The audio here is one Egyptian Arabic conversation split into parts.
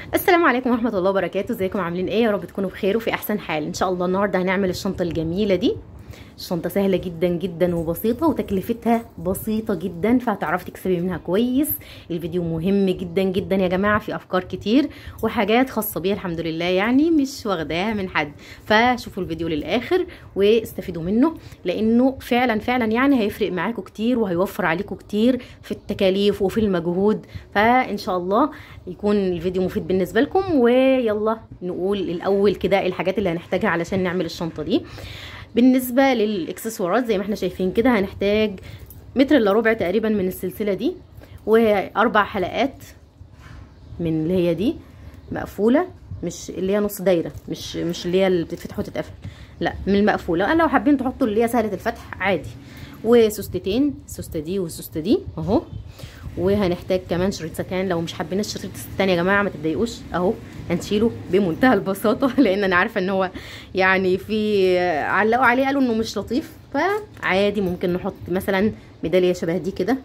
السلام عليكم ورحمه الله وبركاته ازيكم عاملين ايه يا رب تكونوا بخير وفي احسن حال ان شاء الله النهارده هنعمل الشنطه الجميله دي الشنطه سهله جدا جدا وبسيطه وتكلفتها بسيطه جدا فهتعرفي تكسبي منها كويس الفيديو مهم جدا جدا يا جماعه في افكار كتير وحاجات خاصه بيها الحمد لله يعني مش واخداها من حد فشوفوا الفيديو للاخر واستفيدوا منه لانه فعلا فعلا يعني هيفرق معاكم كتير وهيوفر عليكم كتير في التكاليف وفي المجهود فان شاء الله يكون الفيديو مفيد بالنسبه لكم ويلا نقول الاول كده الحاجات اللي هنحتاجها علشان نعمل الشنطه دي بالنسبه للاكسسوارات زي ما احنا شايفين كده هنحتاج متر الا ربع تقريبا من السلسله دي واربع حلقات من اللي هي دي مقفوله مش اللي هي نص دايره مش مش اللي هي اللي بتتفتح وتتقفل لا من المقفوله انا لو حابين تحطوا اللي هي سهله الفتح عادي وسوستتين السوسته دي والسوسته دي اهو وهنحتاج كمان شريط ستان لو مش حابين الشريط الستان يا جماعه ما تتضايقوش اهو هنشيله بمنتهى البساطه لان انا عارفه ان هو يعني في علقوا عليه قالوا انه مش لطيف فعادي ممكن نحط مثلا ميداليه شبه دي كده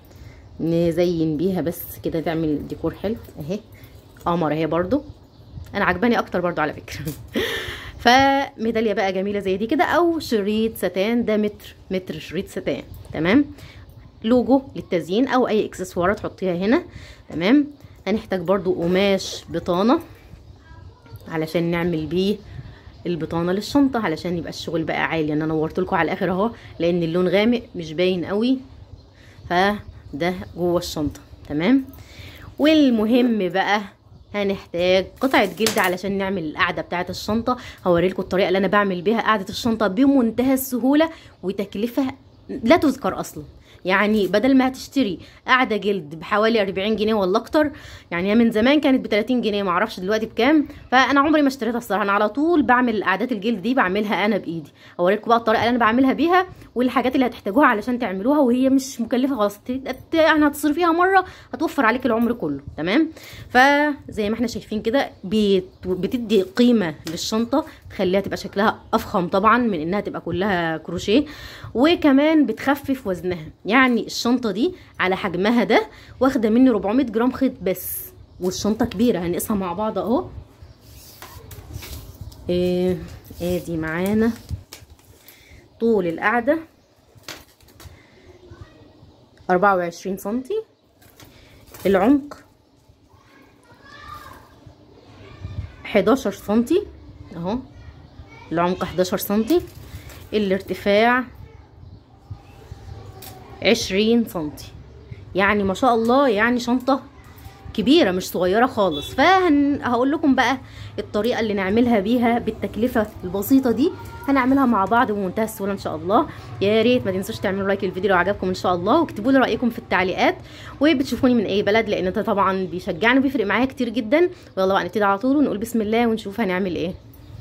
نزين بيها بس كده تعمل ديكور حلو اهي قمر اهي برضو انا عجباني اكتر برضو على فكره فميداليه بقى جميله زي دي كده او شريط ستان ده متر متر شريط ستان تمام لوجو للتزيين او اي اكسسوار تحطيها هنا تمام هنحتاج برضو قماش بطانه علشان نعمل بيه البطانه للشنطه علشان يبقى الشغل بقى عالي انا نورت لكم على الاخر اهو لان اللون غامق مش باين قوي فده جوه الشنطه تمام والمهم بقى هنحتاج قطعه جلد علشان نعمل القعده بتاعه الشنطه هوريلكم الطريقه اللي انا بعمل بيها قعده الشنطه بمنتهى السهوله وتكلفه لا تذكر اصلا يعني بدل ما هتشتري قاعده جلد بحوالي 40 جنيه ولا اكتر يعني من زمان كانت ب 30 جنيه ما اعرفش دلوقتي بكام فانا عمري ما اشتريتها الصراحه انا على طول بعمل قعدات الجلد دي بعملها انا بايدي اوريكم بقى الطريقه اللي انا بعملها بيها والحاجات اللي هتحتاجوها علشان تعملوها وهي مش مكلفه خالص يعني هتصرفيها مره هتوفر عليك العمر كله تمام فزي ما احنا شايفين كده بتدي قيمه للشنطه تخليها تبقى شكلها افخم طبعا من انها تبقى كلها كروشيه وكمان بتخفف وزنها يعني الشنطه دي على حجمها ده واخده مني 400 جرام خيط بس والشنطه كبيره هنقيسها مع بعض اهو ايه ادي معانا طول القعده 24 سنتي العمق 11 سنتي اهو العمق 11 سنتي الارتفاع عشرين سنتي يعني ما شاء الله يعني شنطة كبيرة مش صغيرة خالص فهقول لكم بقى الطريقة اللي نعملها بيها بالتكلفة البسيطة دي هنعملها مع بعض بمنتهى السهولة ان شاء الله يا ريت ما تنسوش تعملوا لايك للفيديو لو عجبكم ان شاء الله واكتبوا لي رأيكم في التعليقات وبتشوفوني من اي بلد لان ده طبعا بيشجعني وبيفرق معايا كتير جدا ويلا بقى نبتدي على طول ونقول بسم الله ونشوف هنعمل ايه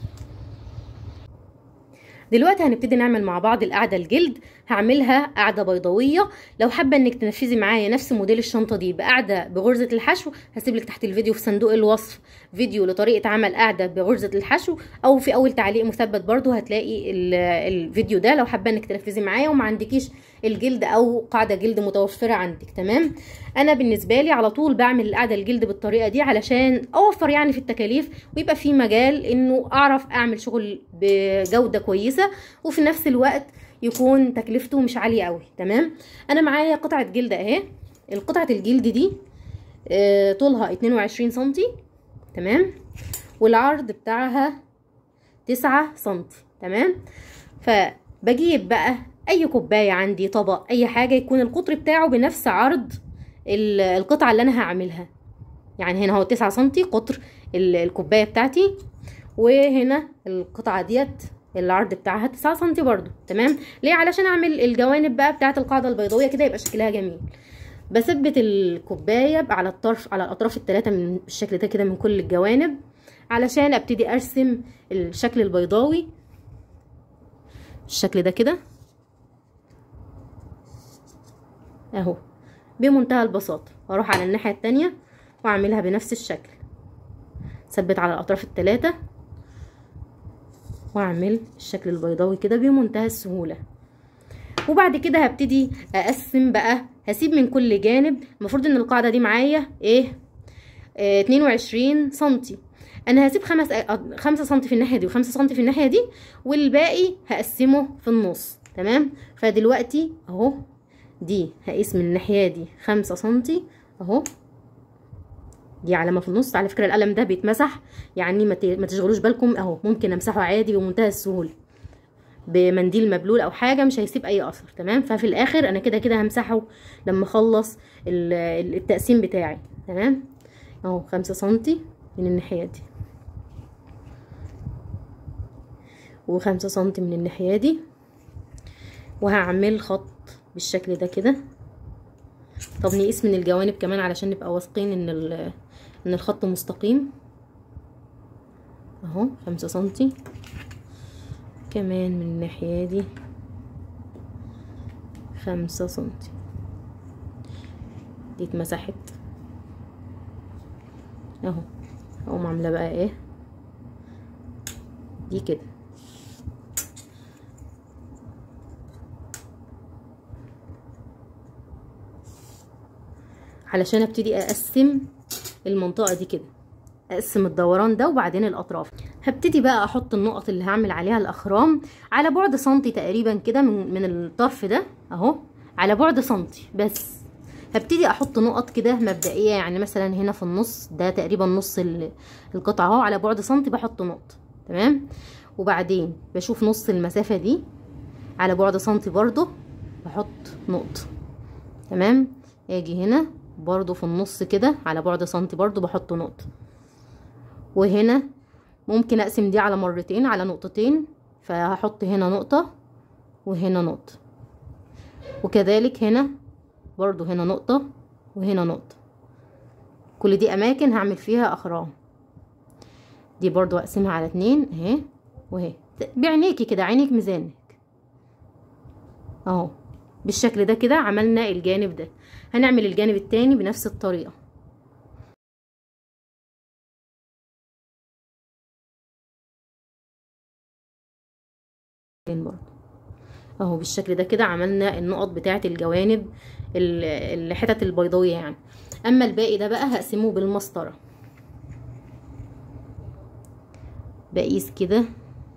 دلوقتي هنبتدي نعمل مع بعض القعده الجلد هعملها قعده بيضاويه لو حابه انك تنفذي معايا نفس موديل الشنطه دي بقعده بغرزه الحشو هسيب لك تحت الفيديو في صندوق الوصف فيديو لطريقه عمل قعده بغرزه الحشو او في اول تعليق مثبت برضو هتلاقي الفيديو ده لو حابه انك تنفذي معايا وما عندكيش الجلد او قاعده جلد متوفره عندك تمام انا بالنسبه لي على طول بعمل القعده الجلد بالطريقه دي علشان اوفر يعني في التكاليف ويبقى في مجال انه اعرف اعمل شغل بجوده كويسه وفي نفس الوقت يكون تكلفته مش عاليه قوي تمام انا معايا قطعه جلد اهي القطعه الجلد دي آه طولها 22 سنتي تمام والعرض بتاعها 9 سنتي تمام فبجيب بقى اي كوبايه عندي طبق اي حاجه يكون القطر بتاعه بنفس عرض القطعه اللي انا هعملها يعني هنا هو 9 سنتي قطر الكوبايه بتاعتي وهنا القطعه ديت العرض بتاعها 9 سنتي برضو تمام ليه علشان اعمل الجوانب بقى بتاعه القاعده البيضاويه كده يبقى شكلها جميل بثبت الكوبايه على الطرف على الاطراف الثلاثه من الشكل ده كده من كل الجوانب علشان ابتدي ارسم الشكل البيضاوي الشكل ده كده اهو بمنتهى البساطه واروح على الناحيه التانية واعملها بنفس الشكل ثبت على الاطراف الثلاثه واعمل الشكل البيضاوي كده بمنتهى السهوله وبعد كده هبتدي اقسم بقى هسيب من كل جانب المفروض ان القاعده دي معايا ايه آه 22 سنتي انا هسيب خمس آه، خمسة سنتي في الناحيه دي وخمسة سنتي في الناحيه دي والباقي هقسمه في النص تمام فدلوقتي اهو دي هقيس من الناحيه دي خمسة سنتي اهو دي علامه في النص على فكره القلم ده بيتمسح يعني ما ت- ما تشغلوش بالكم اهو ممكن امسحه عادي بمنتهى السهوله بمنديل مبلول او حاجه مش هيسيب اي اثر تمام ففي الاخر انا كده كده همسحه لما اخلص ال- ال- التقسيم بتاعي تمام اهو خمسة سنتي من الناحيه دي وخمسة سنتي من الناحيه دي وهعمل خط بالشكل ده كده طب نقيس من الجوانب كمان علشان نبقى واثقين ان ال- ان الخط مستقيم اهو خمسة سنتي كمان من الناحية دي خمسة سنتي دي اتمسحت اهو اقوم عاملة بقى ايه دي كده علشان ابتدي اقسم المنطقة دي كده اقسم الدوران ده وبعدين الاطراف هبتدي بقى احط النقط اللي هعمل عليها الاخرام على بعد سنتي تقريبا كده من من الطرف ده اهو على بعد سنتي بس هبتدي احط نقط كده مبدئيه يعني مثلا هنا في النص ده تقريبا نص ال- القطعه اهو على بعد سنتي بحط نقط تمام وبعدين بشوف نص المسافه دي على بعد سنتي برضو بحط نقطه تمام اجي هنا برضو في النص كده على بعد سنتي برضو بحط نقطه وهنا ممكن اقسم دي على مرتين على نقطتين فهحط هنا نقطة وهنا نقطة وكذلك هنا برضو هنا نقطة وهنا نقطة كل دي اماكن هعمل فيها اخرام دي برضو اقسمها على اتنين اهي واهي بعينيكي كده عينيك ميزانك اهو بالشكل ده كده عملنا الجانب ده هنعمل الجانب التاني بنفس الطريقة برضو اهو بالشكل ده كده عملنا النقط بتاعه الجوانب ال- الحتت البيضاويه يعني اما الباقي ده بقى هقسمه بالمسطره بقيس كده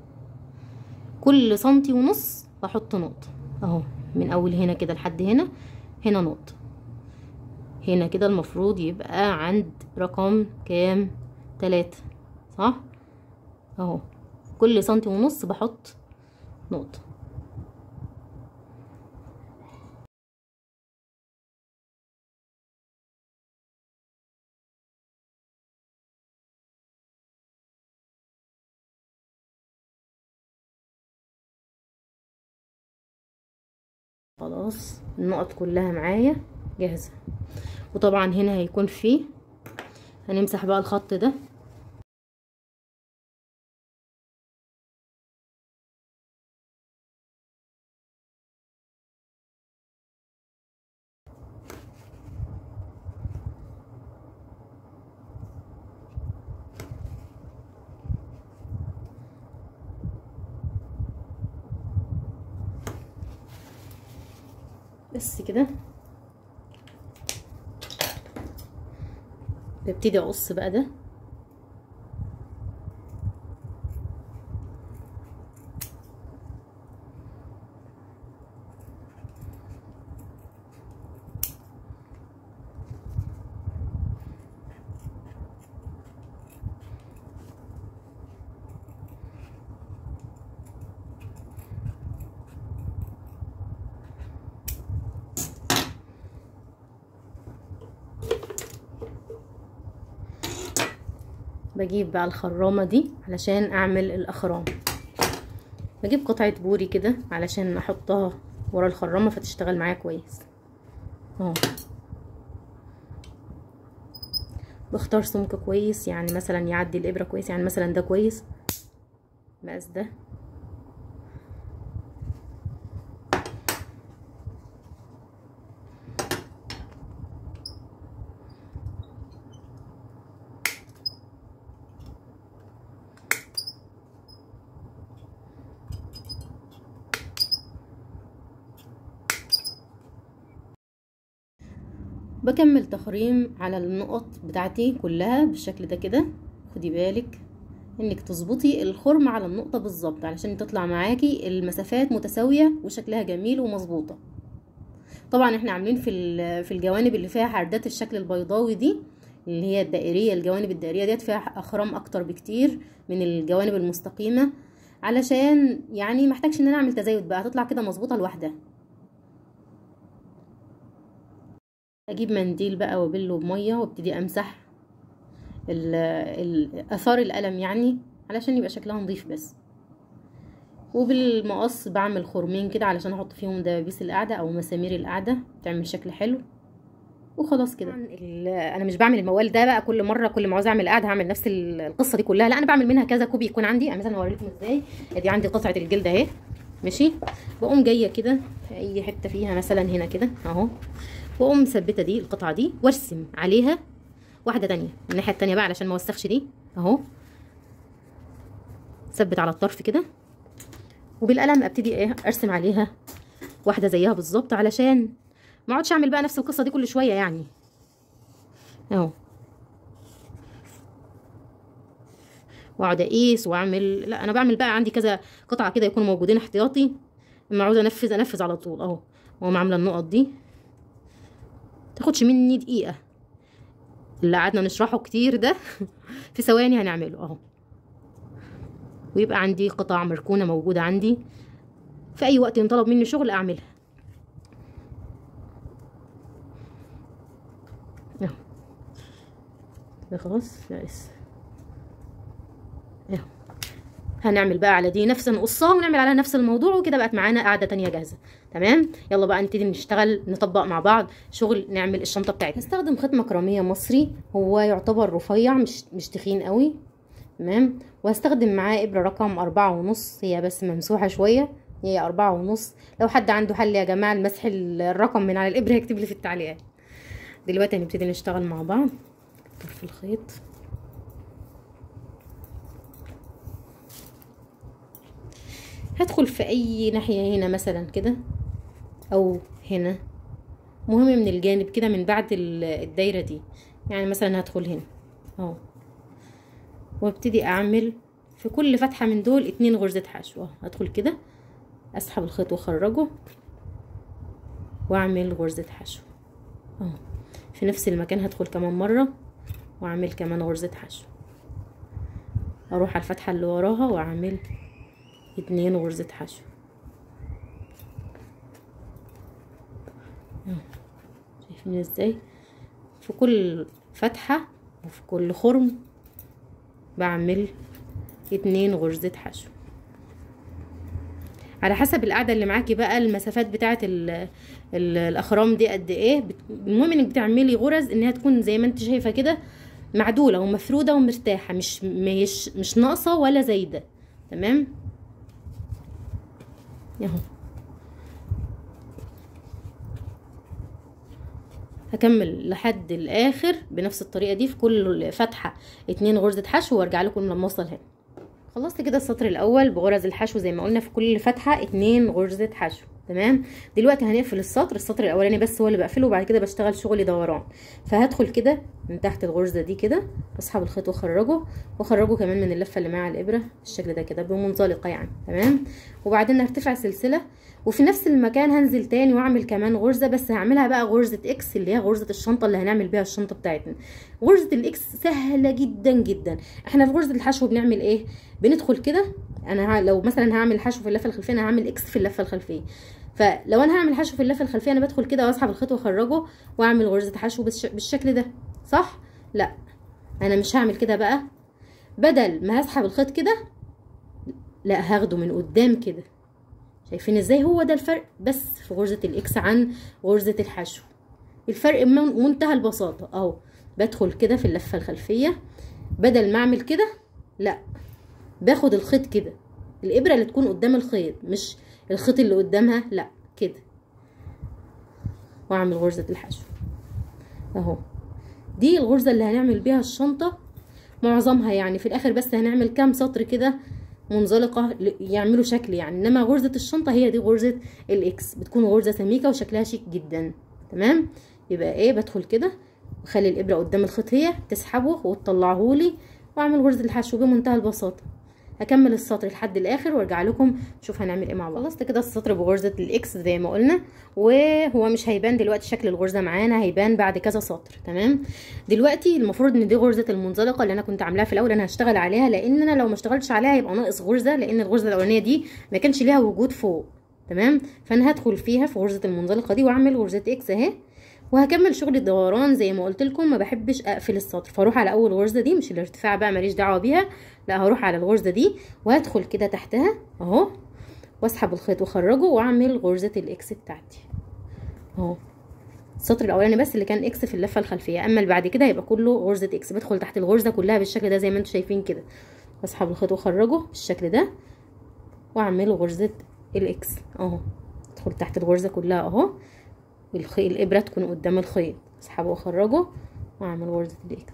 كل سنتي ونص بحط نقطه اهو من اول هنا كده لحد هنا هنا نقطه هنا كده المفروض يبقى عند رقم كام تلاتة صح اهو كل سنتي ونص بحط نقطة خلاص النقط كلها معايا جاهزة وطبعا هنا هيكون فيه هنمسح بقى الخط ده بس كده ببتدي اقص بقى ده بجيب بقى الخرامة دي علشان اعمل الاخرام بجيب قطعة بوري كده علشان احطها ورا الخرامة فتشتغل معايا كويس اهو بختار سمك كويس يعني مثلا يعدي الابرة كويس يعني مثلا ده كويس المقاس ده بكمل تخريم على النقط بتاعتي كلها بالشكل ده كده خدي بالك انك تظبطي الخرم على النقطة بالظبط علشان تطلع معاكي المسافات متساوية وشكلها جميل ومظبوطة طبعا احنا عاملين في في الجوانب اللي فيها حردات الشكل البيضاوي دي اللي هي الدائريه الجوانب الدائريه ديت فيها اخرام اكتر بكتير من الجوانب المستقيمه علشان يعني محتاجش ان انا اعمل تزايد بقى هتطلع كده مظبوطه لوحدها اجيب منديل بقى وابله بميه وابتدي امسح اثار القلم يعني علشان يبقى شكلها نظيف بس وبالمقص بعمل خرمين كده علشان احط فيهم دبابيس القعده او مسامير القعده تعمل شكل حلو وخلاص كده انا مش بعمل الموال ده بقى كل مره كل ما عاوز اعمل قاعده هعمل نفس القصه دي كلها لا انا بعمل منها كذا كوبي يكون عندي يعني مثلا اوريكم ازاي ادي عندي قطعه الجلد اهي ماشي بقوم جايه كده في اي حته فيها مثلا هنا كده اهو واقوم مثبته دي القطعه دي وارسم عليها واحده تانية من الناحيه التانية بقى علشان ما اوسخش دي اهو ثبت على الطرف كده وبالقلم ابتدي ايه ارسم عليها واحده زيها بالظبط علشان ما اقعدش اعمل بقى نفس القصه دي كل شويه يعني اهو واقعد اقيس واعمل لا انا بعمل بقى عندي كذا قطعه كده يكونوا موجودين احتياطي اما عاوزه انفذ انفذ على طول اهو واقوم عامله النقط دي تاخدش مني دقيقه اللي قعدنا نشرحه كتير ده في ثواني هنعمله اهو ويبقى عندي قطع مركونه موجوده عندي في اي وقت ينطلب مني شغل اعملها اهو ده خلاص لا لسه اهو هنعمل بقى على دي نفس نقصها ونعمل عليها نفس الموضوع وكده بقت معانا قاعده تانية جاهزه تمام يلا بقى نبتدي نشتغل نطبق مع بعض شغل نعمل الشنطه بتاعتنا هستخدم خيط مكرميه مصري هو يعتبر رفيع مش مش تخين قوي تمام وهستخدم معاه ابره رقم أربعة ونص هي بس ممسوحه شويه هي أربعة ونص لو حد عنده حل يا جماعه المسح الرقم من على الابره يكتب لي في التعليقات دلوقتي هنبتدي نشتغل مع بعض طرف الخيط هدخل في اي ناحية هنا مثلا كده او هنا مهم من الجانب كده من بعد الدايرة دي يعني مثلا هدخل هنا اهو وابتدي اعمل في كل فتحة من دول اتنين غرزة حشو هدخل كده اسحب الخيط واخرجه واعمل غرزة حشو اهو في نفس المكان هدخل كمان مرة واعمل كمان غرزة حشو اروح على الفتحة اللي وراها واعمل اتنين غرزة حشو شايفين ازاي في كل فتحة وفي كل خرم بعمل اتنين غرزة حشو على حسب القاعده اللي معاكي بقى المسافات بتاعه الاخرام دي قد ايه المهم انك بتعملي غرز انها تكون زي ما انت شايفه كده معدوله ومفروده ومرتاحه مش مش مش ناقصه ولا زايده تمام اهو هكمل لحد الاخر بنفس الطريقه دي في كل فتحه اتنين غرزه حشو وارجع لكم لما اوصل هنا خلصت كده السطر الاول بغرز الحشو زي ما قلنا في كل فتحه اتنين غرزه حشو تمام دلوقتي هنقفل السطر السطر الاولاني بس هو اللي بقفله وبعد كده بشتغل شغل دوران فهدخل كده من تحت الغرزه دي كده اسحب الخيط واخرجه واخرجه كمان من اللفه اللي معاها الابره بالشكل ده كده بمنزلقه يعني تمام وبعدين هرتفع سلسله وفي نفس المكان هنزل تاني واعمل كمان غرزه بس هعملها بقى غرزه اكس اللي هي غرزه الشنطه اللي هنعمل بيها الشنطه بتاعتنا غرزه الاكس سهله جدا جدا احنا في غرزه الحشو بنعمل ايه بندخل كده انا لو مثلا هعمل حشو في اللفه الخلفيه انا هعمل اكس في اللفه الخلفيه فلو انا هعمل حشو في اللفه الخلفيه انا بدخل كده واسحب الخيط واخرجه واعمل غرزه حشو بالشكل ده صح لا انا مش هعمل كده بقى بدل ما هسحب الخيط كده لا هاخده من قدام كده شايفين ازاي هو ده الفرق بس في غرزه الاكس عن غرزه الحشو الفرق منتهى البساطه اهو بدخل كده في اللفه الخلفيه بدل ما اعمل كده لا باخد الخيط كده الابره اللي تكون قدام الخيط مش الخيط اللي قدامها لا كده واعمل غرزه الحشو اهو دي الغرزه اللي هنعمل بيها الشنطه معظمها يعني في الاخر بس هنعمل كام سطر كده منزلقه يعملوا شكل يعني انما غرزه الشنطه هي دي غرزه الاكس بتكون غرزه سميكه وشكلها شيك جدا تمام يبقى ايه بدخل كده واخلي الابره قدام الخيط هي تسحبه وتطلعه لي واعمل غرزه الحشو بمنتهى البساطه هكمل السطر لحد الاخر وارجع لكم نشوف هنعمل ايه مع بعض خلصت كده السطر بغرزه الاكس زي ما قلنا وهو مش هيبان دلوقتي شكل الغرزه معانا هيبان بعد كذا سطر تمام دلوقتي المفروض ان دي غرزه المنزلقه اللي انا كنت عاملاها في الاول انا هشتغل عليها لان انا لو ما اشتغلتش عليها هيبقى ناقص غرزه لان الغرزه الاولانيه دي ما كانش ليها وجود فوق تمام فانا هدخل فيها في غرزه المنزلقه دي واعمل غرزه اكس اهي وهكمل شغل الدوران زي ما قلت لكم ما بحبش اقفل السطر فاروح على اول غرزه دي مش الارتفاع بقى ماليش دعوه بيها لا هروح على الغرزه دي وهدخل كده تحتها اهو واسحب الخيط واخرجه واعمل غرزه الاكس بتاعتي اهو السطر الاولاني بس اللي كان اكس في اللفه الخلفيه اما اللي بعد كده هيبقى كله غرزه اكس بدخل تحت الغرزه كلها بالشكل ده زي ما انتم شايفين كده واسحب الخيط واخرجه بالشكل ده واعمل غرزه الاكس اهو ادخل تحت الغرزه كلها اهو والخيط الابره تكون قدام الخيط اسحبه واخرجه واعمل غرزه الاكس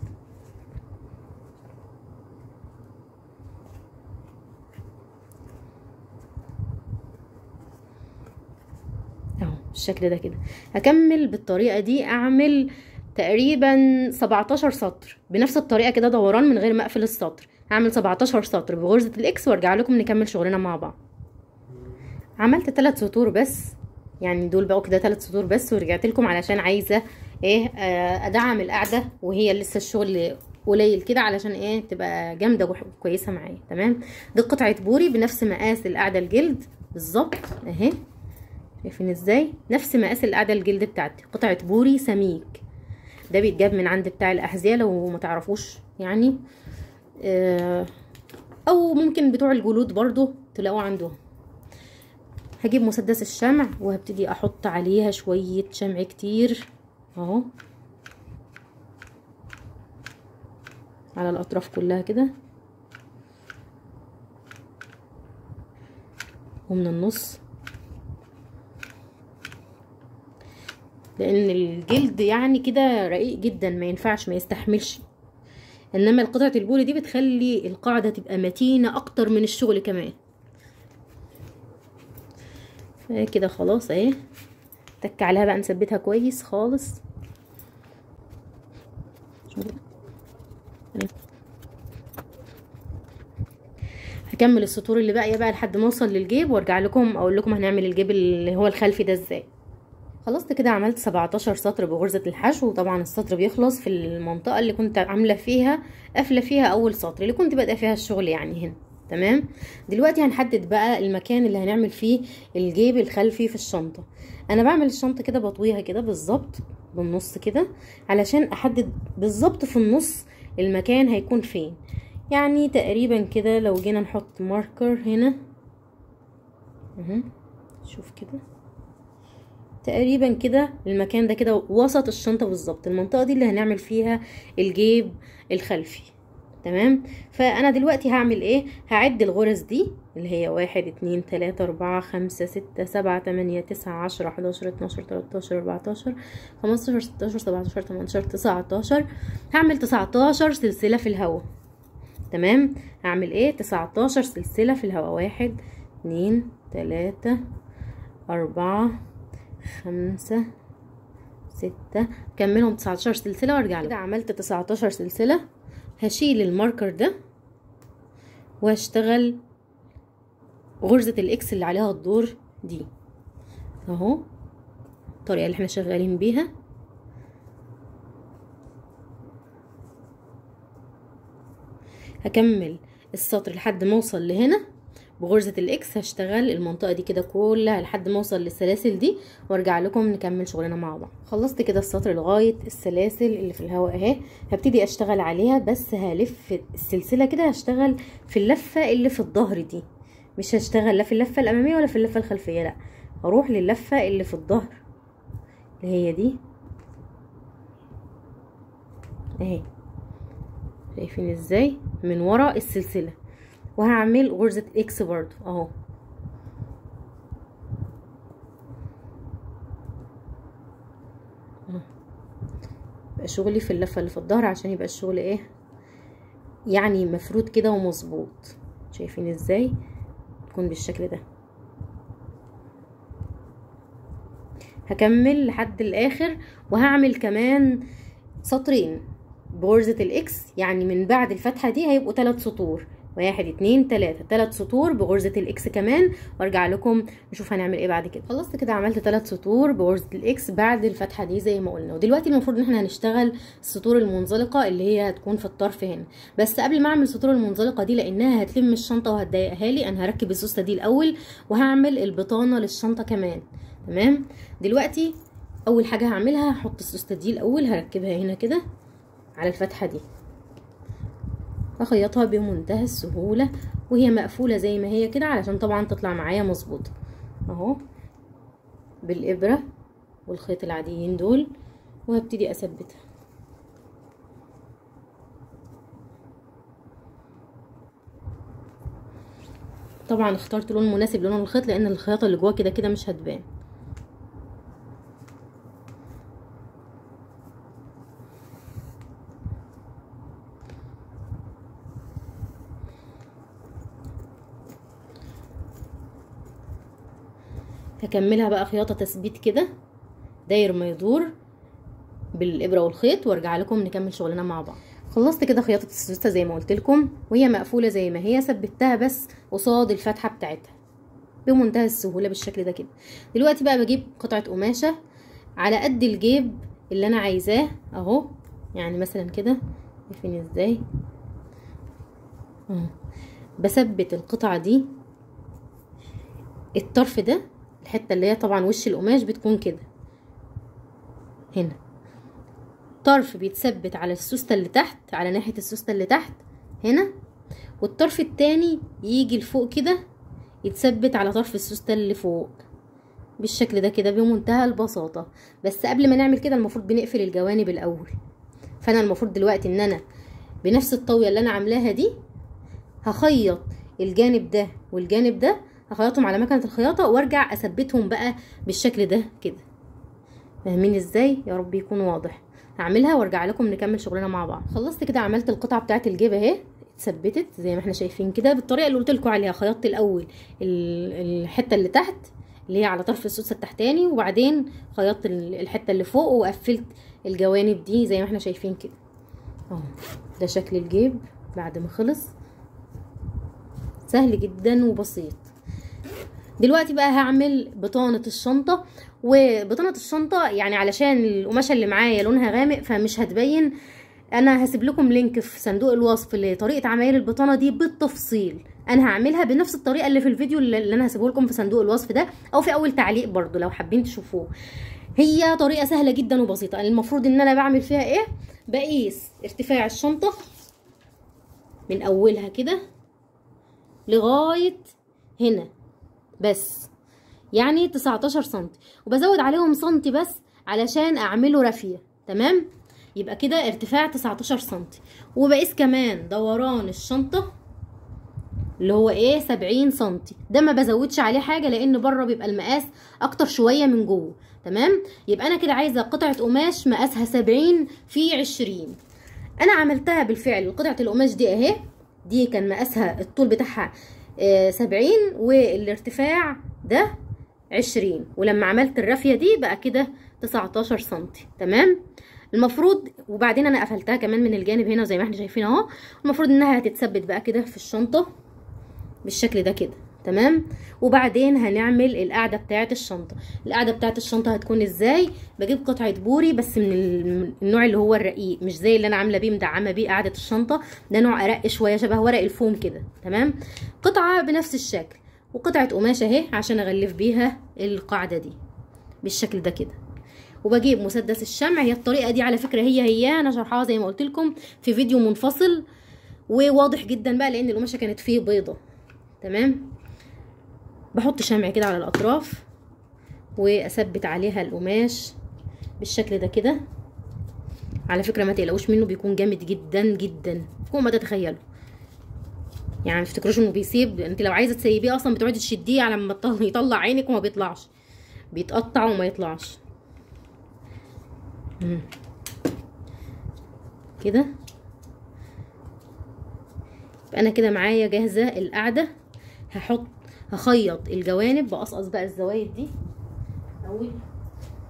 اهو بالشكل ده كده هكمل بالطريقه دي اعمل تقريبا 17 سطر بنفس الطريقه كده دوران من غير ما اقفل السطر هعمل 17 سطر بغرزه الاكس وارجع لكم نكمل شغلنا مع بعض عملت 3 سطور بس يعني دول بقوا كده 3 سطور بس ورجعت لكم علشان عايزه ايه آه ادعم القعده وهي لسه الشغل قليل كده علشان ايه تبقى جامده وكويسه معايا تمام دي قطعه بوري بنفس مقاس القعده الجلد بالظبط اهي شايفين ازاي نفس مقاس القعده الجلد بتاعتي قطعه بوري سميك ده بيتجاب من عند بتاع الاحذيه لو ما تعرفوش يعني آه او ممكن بتوع الجلود برضو تلاقوه عندهم هجيب مسدس الشمع وهبتدي احط عليها شويه شمع كتير اهو على الاطراف كلها كده ومن النص لان الجلد يعني كده رقيق جدا ما ينفعش ما يستحملش انما القطعه البولي دي بتخلي القاعده تبقى متينه اكتر من الشغل كمان كده خلاص اهي تك عليها بقى نثبتها كويس خالص هكمل السطور اللي باقيه بقى لحد ما اوصل للجيب وارجع لكم اقول لكم هنعمل الجيب اللي هو الخلفي ده ازاي خلصت كده عملت 17 سطر بغرزة الحشو وطبعا السطر بيخلص في المنطقة اللي كنت عاملة فيها قافلة فيها اول سطر اللي كنت بادئة فيها الشغل يعني هنا تمام دلوقتي هنحدد بقى المكان اللي هنعمل فيه الجيب الخلفي في الشنطة انا بعمل الشنطة كده بطويها كده بالظبط بالنص كده علشان احدد بالظبط في النص المكان هيكون فين يعني تقريبا كده لو جينا نحط ماركر هنا اهو شوف كده تقريبا كده المكان ده كده وسط الشنطة بالظبط المنطقة دي اللي هنعمل فيها الجيب الخلفي تمام فانا دلوقتي هعمل ايه هعد الغرز دي اللي هي واحد اتنين تلاتة اربعة خمسة ستة سبعة تمانية تسعة عشرة حداشر اتناشر تلاتاشر اربعتاشر خمستاشر ستاشر سبعتاشر تمنتاشر تسعتاشر هعمل تسعتاشر سلسلة في الهوا تمام هعمل ايه تسعتاشر سلسلة في الهوا واحد اتنين تلاتة اربعة خمسة ستة كملهم تسعتاشر سلسلة وارجع كده عملت تسعتاشر سلسلة هشيل الماركر ده وهشتغل غرزة الاكس اللي عليها الدور دي اهو الطريقة اللي احنا شغالين بيها هكمل السطر لحد ما اوصل لهنا بغرزة الاكس هشتغل المنطقة دي كده كلها لحد ما اوصل للسلاسل دي وارجع لكم نكمل شغلنا مع بعض خلصت كده السطر لغاية السلاسل اللي في الهواء اهي هبتدي اشتغل عليها بس هلف السلسلة كده هشتغل في اللفة اللي في الظهر دي مش هشتغل لا في اللفة الامامية ولا في اللفة الخلفية لا هروح للفة اللي في الظهر اللي هي دي اهي شايفين ازاي من ورا السلسله وهعمل غرزة اكس برضو اهو يبقى شغلي في اللفة اللي في الظهر عشان يبقى الشغل ايه يعني مفرود كده ومظبوط شايفين ازاي تكون بالشكل ده هكمل لحد الاخر وهعمل كمان سطرين بغرزة الاكس يعني من بعد الفتحة دي هيبقوا ثلاث سطور واحد اتنين تلاتة تلات سطور بغرزة الاكس كمان وارجع لكم نشوف هنعمل ايه بعد كده خلصت كده عملت تلات سطور بغرزة الاكس بعد الفتحة دي زي ما قلنا ودلوقتي المفروض ان احنا هنشتغل السطور المنزلقة اللي هي هتكون في الطرف هنا بس قبل ما اعمل السطور المنزلقة دي لانها هتلم الشنطة وهتضايقها لي انا هركب السوستة دي الاول وهعمل البطانة للشنطة كمان تمام دلوقتي اول حاجة هعملها هحط السوستة دي الاول هركبها هنا كده على الفتحة دي اخيطها بمنتهى السهولة وهي مقفولة زي ما هي كده علشان طبعا تطلع معايا مظبوطة اهو بالابرة والخيط العاديين دول وهبتدي اثبتها طبعا اخترت لون مناسب للون الخيط لان الخياطة اللي جواه كده كده مش هتبان هكملها بقى خياطة تثبيت كده داير ما يدور بالابرة والخيط وارجع لكم نكمل شغلنا مع بعض خلصت كده خياطة السوستة زي ما قلت لكم وهي مقفولة زي ما هي ثبتها بس قصاد الفتحة بتاعتها بمنتهى السهولة بالشكل ده كده دلوقتي بقى بجيب قطعة قماشة على قد الجيب اللي انا عايزاه اهو يعني مثلا كده شايفين ازاي اهو بثبت القطعة دي الطرف ده الحته اللي هي طبعا وش القماش بتكون كده هنا طرف بيتثبت على السوستة اللي تحت على ناحية السوستة اللي تحت هنا والطرف التاني يجي لفوق كده يتثبت على طرف السوستة اللي فوق بالشكل ده كده بمنتهى البساطة بس قبل ما نعمل كده المفروض بنقفل الجوانب الأول فأنا المفروض دلوقتي إن أنا بنفس الطاوية اللي أنا عاملاها دي هخيط الجانب ده والجانب ده هخيطهم على مكنه الخياطه وارجع اثبتهم بقى بالشكل ده كده فاهمين ازاي يا رب يكون واضح هعملها وارجع لكم نكمل شغلنا مع بعض خلصت كده عملت القطعه بتاعه الجيب اهي اتثبتت زي ما احنا شايفين كده بالطريقه اللي قلت لكم عليها خيطت الاول الحته اللي تحت اللي هي على طرف السوسه التحتاني وبعدين خيطت الحته اللي فوق وقفلت الجوانب دي زي ما احنا شايفين كده اهو ده شكل الجيب بعد ما خلص سهل جدا وبسيط دلوقتي بقى هعمل بطانة الشنطة وبطانة الشنطة يعني علشان القماشة اللي معايا لونها غامق فمش هتبين انا هسيب لكم لينك في صندوق الوصف لطريقة عمايل البطانة دي بالتفصيل انا هعملها بنفس الطريقة اللي في الفيديو اللي انا هسيبه لكم في صندوق الوصف ده او في اول تعليق برضو لو حابين تشوفوه هي طريقة سهلة جدا وبسيطة المفروض ان انا بعمل فيها ايه بقيس ارتفاع الشنطة من اولها كده لغاية هنا بس يعني 19 سنتي وبزود عليهم سنتي بس علشان اعمله رافيه تمام يبقى كده ارتفاع 19 سنتي وبقيس كمان دوران الشنطه اللي هو ايه 70 سنتي ده ما بزودش عليه حاجه لان بره بيبقى المقاس اكتر شويه من جوه تمام يبقى انا كده عايزه قطعه قماش مقاسها 70 في 20 انا عملتها بالفعل قطعه القماش دي اهي دي كان مقاسها الطول بتاعها سبعين والارتفاع ده عشرين ولما عملت الرافية دي بقى كده تسعتاشر سنتي تمام المفروض وبعدين انا قفلتها كمان من الجانب هنا زي ما احنا شايفين اهو المفروض انها هتتثبت بقى كده في الشنطة بالشكل ده كده تمام وبعدين هنعمل القاعده بتاعه الشنطه القاعده بتاعه الشنطه هتكون ازاي بجيب قطعه بوري بس من النوع اللي هو الرقيق مش زي اللي انا عامله بيه مدعمه بيه قاعده الشنطه ده نوع ارق شويه شبه ورق الفوم كده تمام قطعه بنفس الشكل وقطعه قماشه اهي عشان اغلف بيها القاعده دي بالشكل ده كده وبجيب مسدس الشمع هي الطريقه دي على فكره هي هي انا شرحها زي ما قلت لكم في فيديو منفصل وواضح جدا بقى لان القماشه كانت فيه بيضه تمام بحط شمع كده على الاطراف واثبت عليها القماش بالشكل ده كده على فكره ما تقلقوش منه بيكون جامد جدا جدا فوق ما تتخيلوا يعني ما تفتكروش انه بيسيب انت لو عايزه تسيبيه اصلا بتقعدي تشديه على ما يطلع عينك وما بيطلعش بيتقطع وما يطلعش كده انا كده معايا جاهزه القاعده هحط هخيط الجوانب بقصقص بقى الزوايد دي اول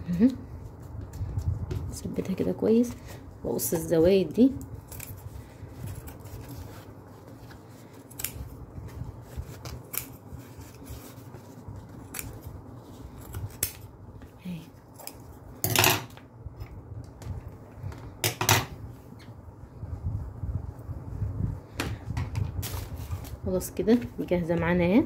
مهم. اثبتها كده كويس واقص الزوايد دي اهي. خلاص كده دي جاهزه معانا اهي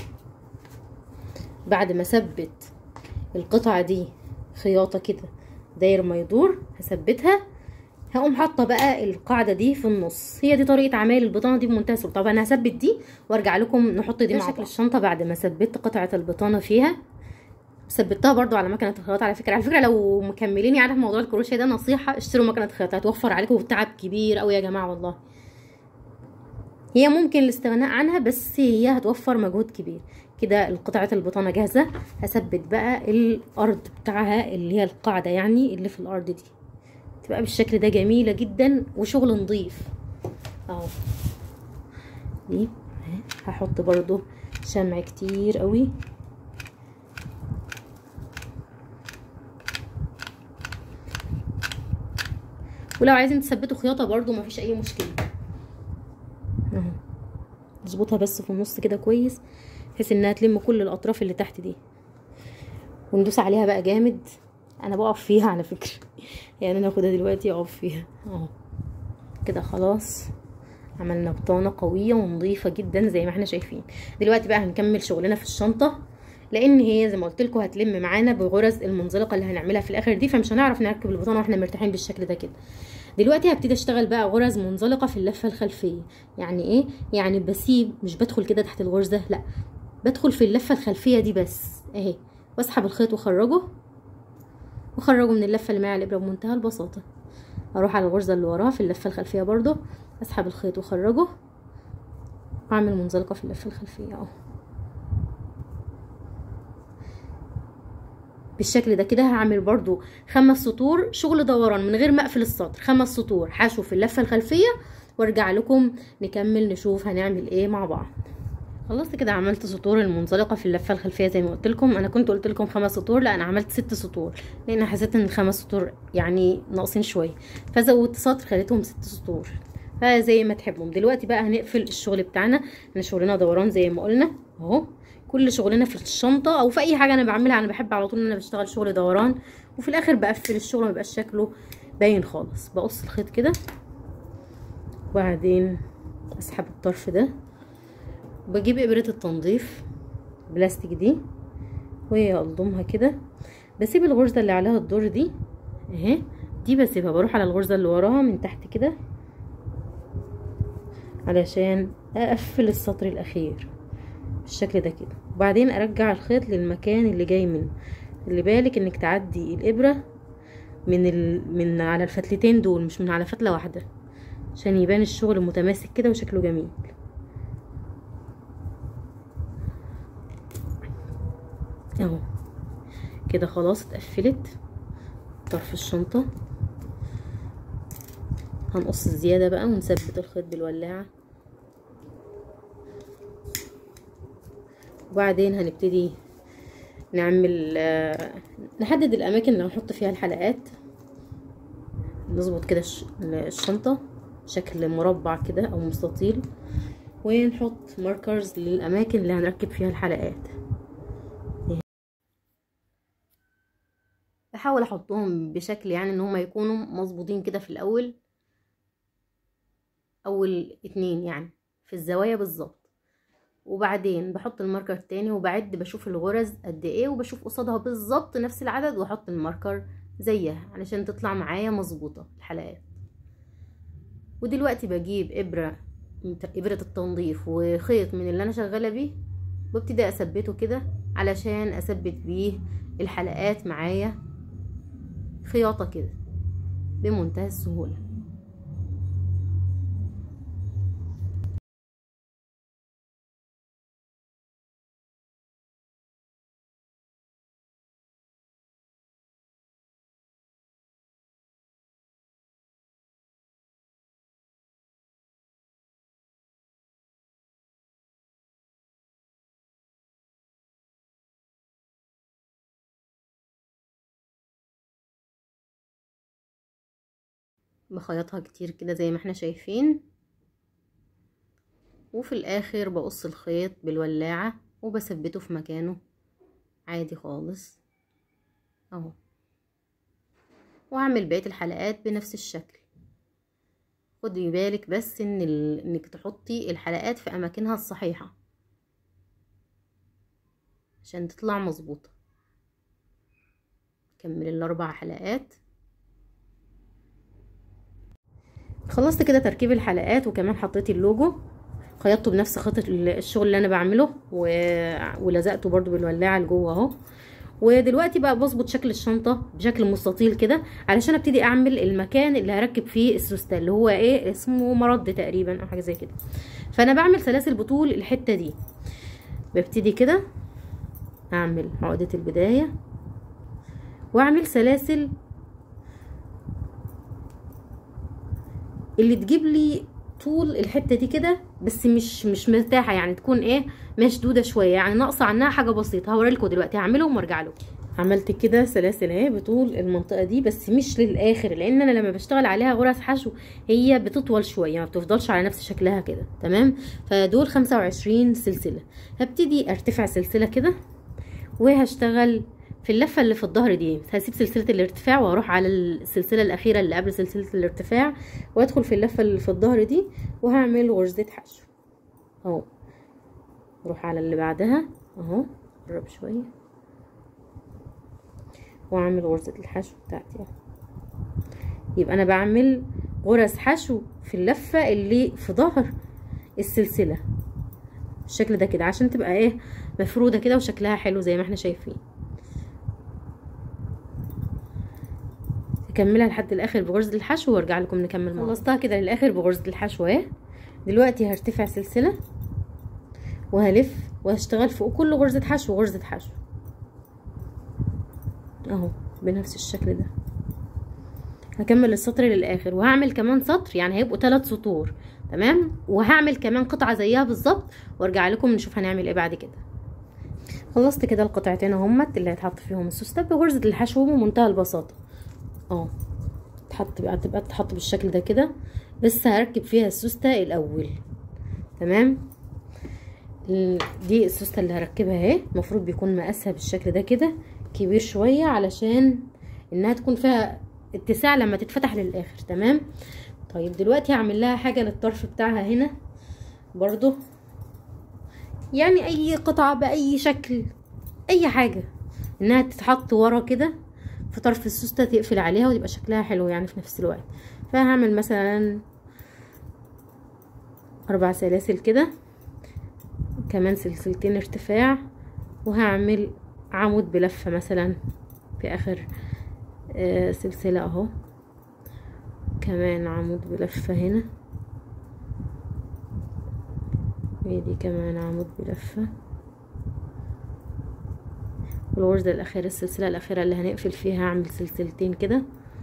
بعد ما اثبت القطعه دي خياطه كده داير ما يدور هثبتها هقوم حاطه بقى القاعده دي في النص هي دي طريقه عمل البطانه دي بمنتهى السهوله طب انا هثبت دي وارجع لكم نحط دي مع شكل الشنطه بعد ما ثبت قطعه البطانه فيها ثبتها برضو على مكنه الخياطه على فكره على فكره لو مكملين يعني في موضوع الكروشيه ده نصيحه اشتروا مكنه خياطه هتوفر عليكم تعب كبير قوي يا جماعه والله هي ممكن الاستغناء عنها بس هي هتوفر مجهود كبير كده القطعة البطانة جاهزة هثبت بقى الأرض بتاعها اللي هي القاعدة يعني اللي في الأرض دي تبقى بالشكل ده جميلة جدا وشغل نظيف اهو دي هحط برضو شمع كتير قوي ولو عايزين تثبتوا خياطة برضو مفيش اي مشكلة اهو نظبطها بس في النص كده كويس بحيث انها تلم كل الاطراف اللي تحت دي وندوس عليها بقى جامد انا بقف فيها على فكره يعني انا اخدها دلوقتي اقف فيها اهو كده خلاص عملنا بطانه قويه ونظيفه جدا زي ما احنا شايفين دلوقتي بقى هنكمل شغلنا في الشنطه لان هي زي ما قلت لكم هتلم معانا بغرز المنزلقه اللي هنعملها في الاخر دي فمش هنعرف نركب البطانه واحنا مرتاحين بالشكل ده كده دلوقتي هبتدي اشتغل بقى غرز منزلقه في اللفه الخلفيه يعني ايه يعني بسيب مش بدخل كده تحت الغرزه لا بدخل في اللفه الخلفيه دي بس اهي واسحب الخيط واخرجه واخرجه من اللفه اللي معايا الابره بمنتهى البساطه اروح على الغرزه اللي وراها في اللفه الخلفيه برضو اسحب الخيط واخرجه واعمل منزلقه في اللفه الخلفيه اهو بالشكل ده كده هعمل برضو خمس سطور شغل دوران من غير ما اقفل السطر خمس سطور حشو في اللفه الخلفيه وارجع لكم نكمل نشوف هنعمل ايه مع بعض خلصت كده عملت سطور المنزلقه في اللفه الخلفيه زي ما قلت لكم انا كنت قلت لكم خمس سطور لا انا عملت ست سطور لان حسيت ان الخمس سطور يعني ناقصين شويه فزودت سطر خليتهم ست سطور فزي ما تحبوا دلوقتي بقى هنقفل الشغل بتاعنا احنا شغلنا دوران زي ما قلنا اهو كل شغلنا في الشنطه او في اي حاجه انا بعملها انا بحب على طول ان انا بشتغل شغل دوران وفي الاخر بقفل الشغل ما يبقاش شكله باين خالص بقص الخيط كده وبعدين اسحب الطرف ده بجيب ابرة التنظيف بلاستيك دي وهي الضمها كده بسيب الغرزة اللي عليها الدور دي اهي دي بسيبها بروح على الغرزة اللي وراها من تحت كده علشان اقفل السطر الاخير بالشكل ده كده وبعدين ارجع الخيط للمكان اللي جاي منه اللي بالك انك تعدي الابرة من ال... من على الفتلتين دول مش من على فتلة واحدة عشان يبان الشغل متماسك كده وشكله جميل اهو كده خلاص اتقفلت طرف الشنطة هنقص الزيادة بقى ونثبت الخيط بالولاعة وبعدين هنبتدي نعمل نحدد الاماكن اللي هنحط فيها الحلقات نظبط كده الشنطة شكل مربع كده او مستطيل ونحط ماركرز للاماكن اللي هنركب فيها الحلقات بحاول احطهم بشكل يعني ان هما يكونوا مظبوطين كده في الاول اول اتنين يعني في الزوايا بالظبط وبعدين بحط الماركر تاني وبعد بشوف الغرز قد ايه وبشوف قصادها بالظبط نفس العدد واحط الماركر زيها علشان تطلع معايا مظبوطه الحلقات ودلوقتي بجيب ابره ابره التنظيف وخيط من اللي انا شغاله بيه وابتدي اثبته كده علشان اثبت بيه الحلقات معايا خياطه كده بمنتهى السهوله بخيطها كتير كده زي ما احنا شايفين وفي الاخر بقص الخيط بالولاعة وبثبته في مكانه عادي خالص اهو واعمل بقية الحلقات بنفس الشكل خدي بالك بس ان ال... انك تحطي الحلقات في اماكنها الصحيحة عشان تطلع مظبوطة كمل الاربع حلقات خلصت كده تركيب الحلقات وكمان حطيت اللوجو خيطته بنفس خطة الشغل اللي انا بعمله و... ولزقته برضو بالولاعة لجوه اهو ودلوقتي بقى بظبط شكل الشنطة بشكل مستطيل كده علشان ابتدي اعمل المكان اللي هركب فيه السوستة اللي هو ايه اسمه مرد تقريبا او حاجة زي كده فانا بعمل سلاسل بطول الحتة دي ببتدي كده اعمل عقدة البداية واعمل سلاسل اللي تجيب لي طول الحته دي كده بس مش مش مرتاحه يعني تكون ايه مشدوده شويه يعني ناقصه عنها حاجه بسيطه هوريلكم دلوقتي هعملهم وارجع لكم عملت كده سلاسل اهي بطول المنطقه دي بس مش للاخر لان انا لما بشتغل عليها غرز حشو هي بتطول شويه ما بتفضلش على نفس شكلها كده تمام فدول 25 سلسله هبتدي ارتفع سلسله كده وهشتغل في اللفه اللي في الظهر دي هسيب سلسله الارتفاع واروح على السلسله الاخيره اللي قبل سلسله الارتفاع وادخل في اللفه اللي في الظهر دي وهعمل غرزه حشو اهو اروح على اللي بعدها اهو قرب شويه واعمل غرزه الحشو بتاعتي اهو يبقى انا بعمل غرز حشو في اللفه اللي في ظهر السلسله بالشكل ده كده عشان تبقى ايه مفروده كده وشكلها حلو زي ما احنا شايفين اكملها لحد الاخر بغرزه الحشو وارجع لكم نكمل مع خلصتها كده للاخر بغرزه الحشو اهي دلوقتي هرتفع سلسله وهلف وهشتغل فوق كل غرزه حشو غرزه حشو اهو بنفس الشكل ده هكمل السطر للاخر وهعمل كمان سطر يعني هيبقوا ثلاث سطور تمام وهعمل كمان قطعه زيها بالظبط وارجع لكم نشوف هنعمل ايه بعد كده خلصت كده القطعتين اهمت اللي هيتحط فيهم السوسته بغرزه الحشو بمنتهى البساطه اه تحط بقى تبقى تحط بالشكل ده كده بس هركب فيها السوسته الاول تمام دي السوسته اللي هركبها اهي المفروض بيكون مقاسها بالشكل ده كده كبير شويه علشان انها تكون فيها اتساع لما تتفتح للاخر تمام طيب دلوقتي هعمل لها حاجه للطرف بتاعها هنا برضو يعني اي قطعه باي شكل اي حاجه انها تتحط ورا كده في طرف السوستة تقفل عليها ويبقى شكلها حلو يعني في نفس الوقت فهعمل مثلا اربع سلاسل كده كمان سلسلتين ارتفاع وهعمل عمود بلفة مثلا في اخر آه سلسلة اهو كمان عمود بلفة هنا ودي كمان عمود بلفة والغرزة الأخيرة السلسلة الأخيرة اللي هنقفل فيها هعمل سلسلتين كده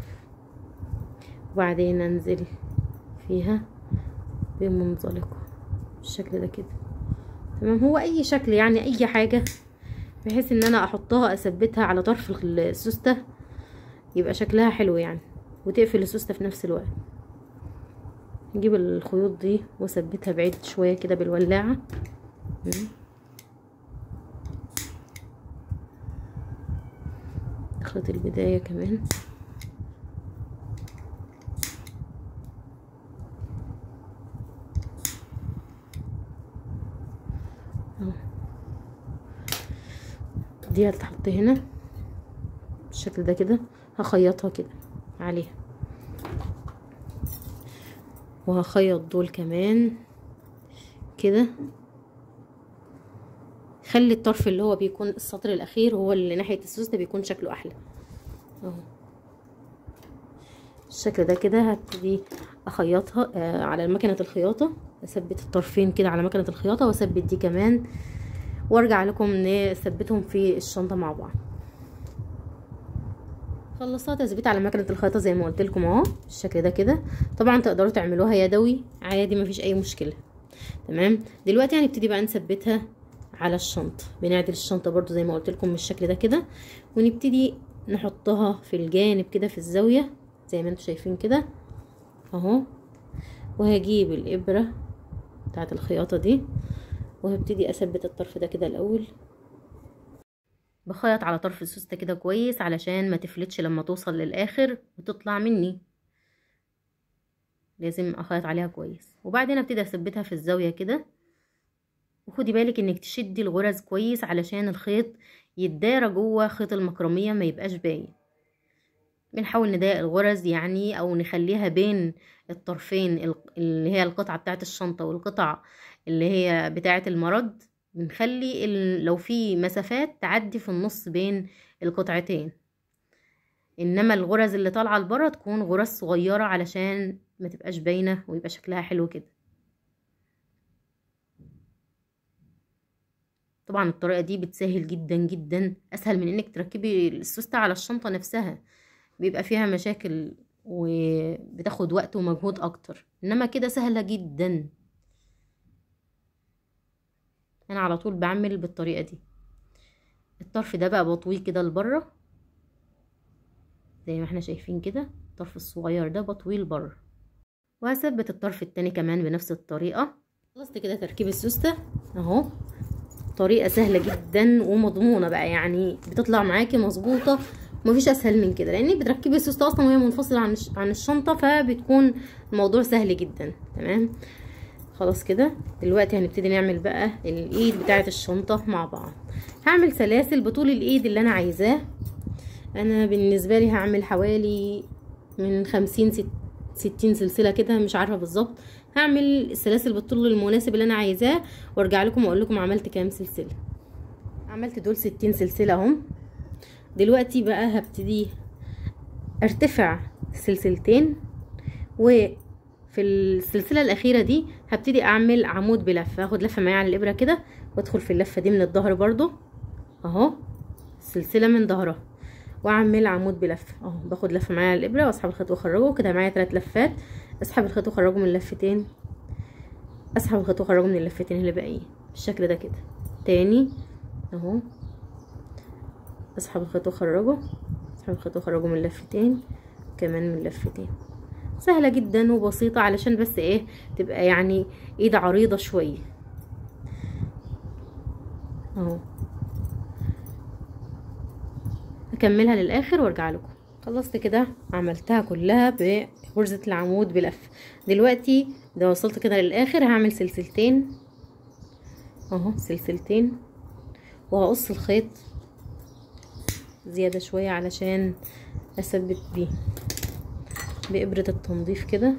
وبعدين أنزل فيها بمنزلقة بالشكل ده كده تمام هو أي شكل يعني أي حاجة بحيث إن أنا أحطها أثبتها على طرف السوستة يبقى شكلها حلو يعني وتقفل السوستة في نفس الوقت نجيب الخيوط دي واثبتها بعيد شوية كده بالولاعة اخلط البداية كمان اهو دي هتتحط هنا بالشكل ده كده هخيطها كده عليها وهخيط دول كمان كده خلي الطرف اللي هو بيكون السطر الاخير هو اللي ناحيه السوس ده بيكون شكله احلى اهو الشكل ده كده هبتدي اخيطها آه على مكنه الخياطه اثبت الطرفين كده على مكنه الخياطه واثبت دي كمان وارجع لكم نثبتهم في الشنطه مع بعض خلصتها تثبيت على مكنه الخياطه زي ما قلت لكم اهو بالشكل ده كده طبعا تقدروا تعملوها يدوي عادي مفيش اي مشكله تمام دلوقتي هنبتدي بقى نثبتها على الشنطه بنعدل الشنطه برضو زي ما قلت لكم بالشكل ده كده ونبتدي نحطها في الجانب كده في الزاويه زي ما انتم شايفين كده اهو وهجيب الابرة بتاعت الخياطة دي وهبتدي اثبت الطرف ده كده الاول بخيط على طرف السوستة كده كويس علشان ما تفلتش لما توصل للاخر وتطلع مني لازم اخيط عليها كويس وبعدين ابتدي اثبتها في الزاوية كده وخدي بالك انك تشدي الغرز كويس علشان الخيط يتدارى جوه خيط المكرمية ما يبقاش باين بنحاول نضايق الغرز يعني او نخليها بين الطرفين اللي هي القطعة بتاعة الشنطة والقطع اللي هي بتاعة المرد بنخلي لو في مسافات تعدي في النص بين القطعتين انما الغرز اللي طالعة لبره تكون غرز صغيرة علشان ما تبقاش باينة ويبقى شكلها حلو كده طبعا الطريقة دي بتسهل جدا جدا اسهل من انك تركبي السوستة على الشنطة نفسها بيبقى فيها مشاكل وبتاخد وقت ومجهود اكتر انما كده سهلة جدا انا على طول بعمل بالطريقة دي الطرف ده بقى بطويه كده لبره زي ما احنا شايفين كده الطرف الصغير ده بطويه لبره وهثبت الطرف التاني كمان بنفس الطريقة خلصت كده تركيب السوستة اهو طريقة سهلة جدا ومضمونة بقى يعني بتطلع معاكي مظبوطة مفيش اسهل من كده لانك بتركبي السوسته اصلا وهي منفصله عن عن الشنطه فبتكون الموضوع سهل جدا تمام خلاص كده دلوقتي هنبتدي نعمل بقى الايد بتاعه الشنطه مع بعض هعمل سلاسل بطول الايد اللي انا عايزاه انا بالنسبه لي هعمل حوالي من خمسين ست ستين سلسله كده مش عارفه بالظبط هعمل السلاسل بالطول المناسب اللي انا عايزاه وارجع لكم واقول لكم عملت كام سلسله عملت دول ستين سلسله اهم دلوقتي بقى هبتدي ارتفع سلسلتين وفي السلسلة الأخيرة دي هبتدي أعمل عمود بلفة هاخد لفة معايا على الإبرة كده وادخل في اللفة دي من الظهر برضو اهو سلسلة من ظهرها واعمل عمود بلفة اهو باخد لفة معايا على الإبرة واسحب الخيط واخرجه كده معايا تلات لفات اسحب الخيط واخرجه من اللفتين اسحب الخيط واخرجه من اللفتين اللي باقيين بالشكل ده كده تاني اهو اسحب الخيط واخرجه اسحب الخيط واخرجه من لفتين كمان من لفتين سهلة جدا وبسيطة علشان بس ايه تبقى يعني ايد عريضة شوية اهو هكملها للاخر وارجع لكم خلصت كده عملتها كلها بغرزة العمود بلف دلوقتي ده وصلت كده للاخر هعمل سلسلتين اهو سلسلتين وهقص الخيط زيادة شوية علشان اثبت بيه بإبرة التنظيف كده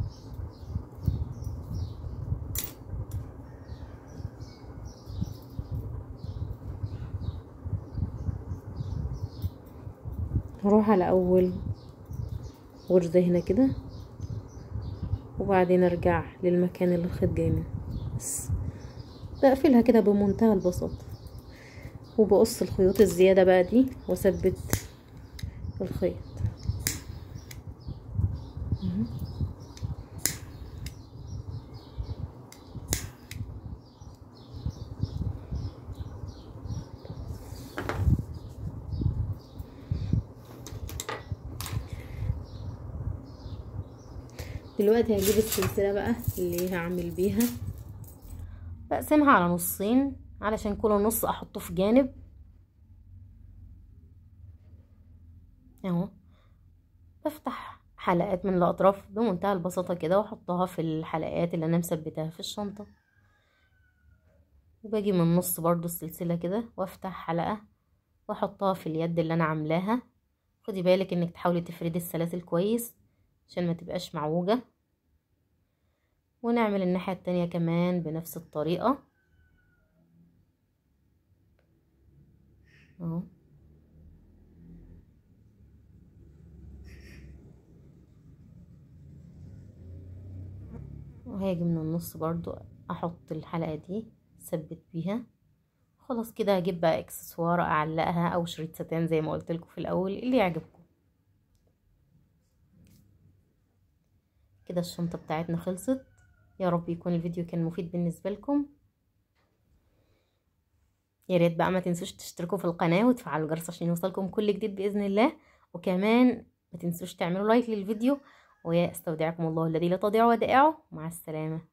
هروح على اول غرزة هنا كده وبعدين ارجع للمكان اللي الخيط جاي منه بس بقفلها كده بمنتهى البساطة وبقص الخيوط الزيادة بقى دي واثبت الخيط دلوقتي هجيب السلسلة بقى اللي هعمل بيها بقسمها على نصين علشان كل نص احطه في جانب اهو بفتح حلقات من الاطراف بمنتهى البساطة كده واحطها في الحلقات اللي انا مثبتها في الشنطة وباجي من النص برضو السلسلة كده وافتح حلقة واحطها في اليد اللي انا عاملاها خدي بالك انك تحاولي تفردي السلاسل كويس عشان ما تبقاش معوجة ونعمل الناحية التانية كمان بنفس الطريقة اهو وهاجي من النص برضو احط الحلقة دي ثبت بيها خلاص كده هجيب بقى اكسسوار اعلقها او شريط ستان زي ما قلت لكم في الاول اللي يعجبكم كده الشنطة بتاعتنا خلصت يا رب يكون الفيديو كان مفيد بالنسبة لكم يا ريت بقى ما تنسوش تشتركوا في القناة وتفعلوا الجرس عشان يوصلكم كل جديد بإذن الله وكمان ما تنسوش تعملوا لايك للفيديو واستودعكم الله الذي لا تضيع ودائعه مع السلامه